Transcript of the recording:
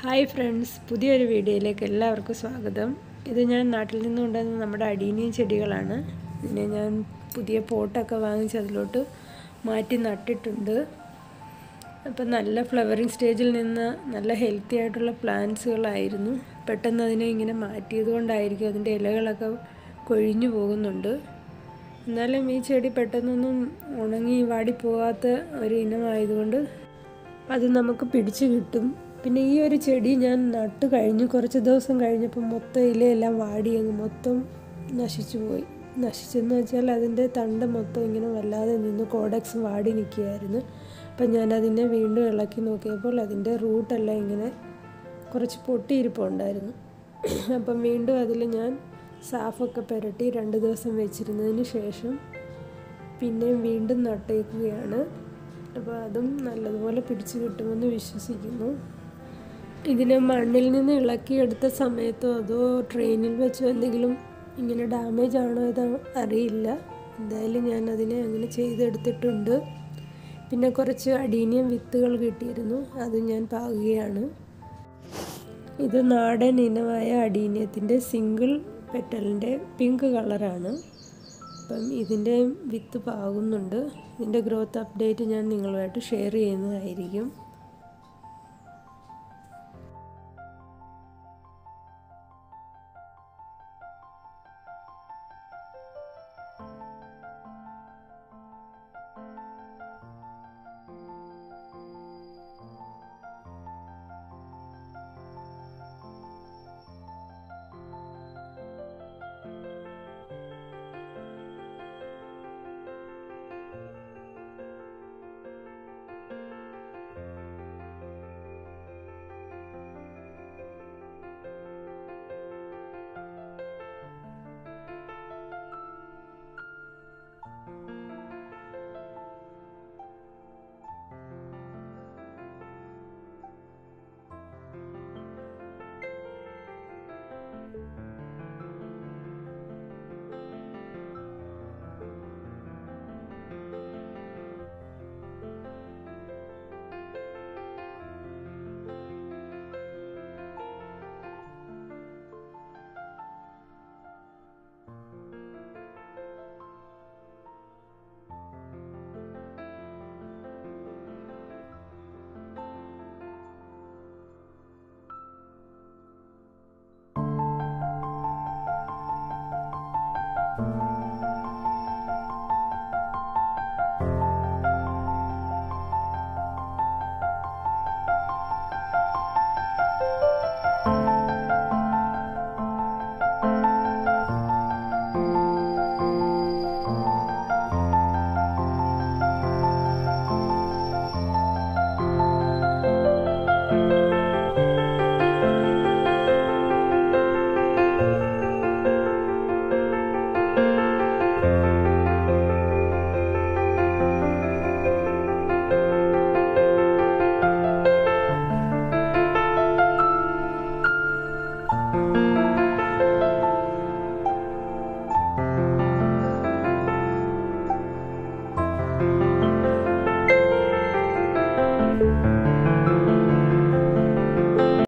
hi friends പുതിയൊരു വീഡിയോയിലേക്ക് എല്ലാവർക്കും സ്വാഗതം ഇത് ഞാൻ നാട്ടിൽ നിന്ന് കൊണ്ടുവന്ന നമ്മുടെ അടീനിയം ചെടികളാണ് ഇതിനെ ഞാൻ പുതിയ പോട്ടൊക്കെ വാങ്ങിച്ച് അതിലോട്ട് മാറ്റി നട്ടിട്ടുണ്ട് അപ്പം നല്ല ഫ്ലവറിങ് സ്റ്റേജിൽ നിന്ന് നല്ല ഹെൽത്തി ആയിട്ടുള്ള പ്ലാന്റ്സുകളായിരുന്നു പെട്ടെന്ന് അതിനെ ഇങ്ങനെ മാറ്റിയത് കൊണ്ടായിരിക്കും അതിൻ്റെ ഇലകളൊക്കെ കൊഴിഞ്ഞു പോകുന്നുണ്ട് എന്നാലും ഈ ചെടി പെട്ടെന്നൊന്നും ഉണങ്ങി വാടിപ്പോകാത്ത ഒരു ഇനമായതുകൊണ്ട് അത് നമുക്ക് പിടിച്ചു കിട്ടും പിന്നെ ഈ ഒരു ചെടി ഞാൻ നട്ട് കഴിഞ്ഞ് കുറച്ച് ദിവസം കഴിഞ്ഞപ്പോൾ മൊത്തം ഇലയെല്ലാം വാടി അങ്ങ് മൊത്തം നശിച്ചു പോയി നശിച്ചെന്ന് വെച്ചാൽ അതിൻ്റെ തണ്ട് മൊത്തം ഇങ്ങനെ വല്ലാതെ നിന്ന് കോഡക്സ് വാടി നിൽക്കുകയായിരുന്നു അപ്പം ഞാനതിനെ വീണ്ടും ഇളക്കി നോക്കിയപ്പോൾ അതിൻ്റെ റൂട്ടെല്ലാം ഇങ്ങനെ കുറച്ച് പൊട്ടിയിരിപ്പുണ്ടായിരുന്നു അപ്പം വീണ്ടും അതിൽ ഞാൻ സാഫൊക്കെ പുരട്ടി രണ്ട് ദിവസം വെച്ചിരുന്നതിന് ശേഷം പിന്നെയും വീണ്ടും നട്ടേക്കുകയാണ് അപ്പോൾ അതും നല്ലതുപോലെ പിടിച്ചു കിട്ടുമെന്ന് വിശ്വസിക്കുന്നു ഇതിനെ മണ്ണിൽ നിന്ന് ഇളക്കിയെടുത്ത സമയത്തോ അതോ ട്രെയിനിൽ വെച്ചോ എന്തെങ്കിലും ഇങ്ങനെ ഡാമേജ് ആണോ ഇത് അറിയില്ല എന്തായാലും ഞാൻ അതിനെ അങ്ങനെ ചെയ്തെടുത്തിട്ടുണ്ട് പിന്നെ കുറച്ച് അടീനിയം വിത്തുകൾ കിട്ടിയിരുന്നു അത് ഞാൻ പാകുകയാണ് ഇത് നാടൻ ഇനമായ അടീനിയത്തിൻ്റെ സിംഗിൾ പെറ്റലിൻ്റെ പിങ്ക് കളറാണ് അപ്പം ഇതിൻ്റെ വിത്ത് പാകുന്നുണ്ട് ഇതിൻ്റെ ഗ്രോത്ത് അപ്ഡേറ്റ് ഞാൻ നിങ്ങളുമായിട്ട് ഷെയർ ചെയ്യുന്നതായിരിക്കും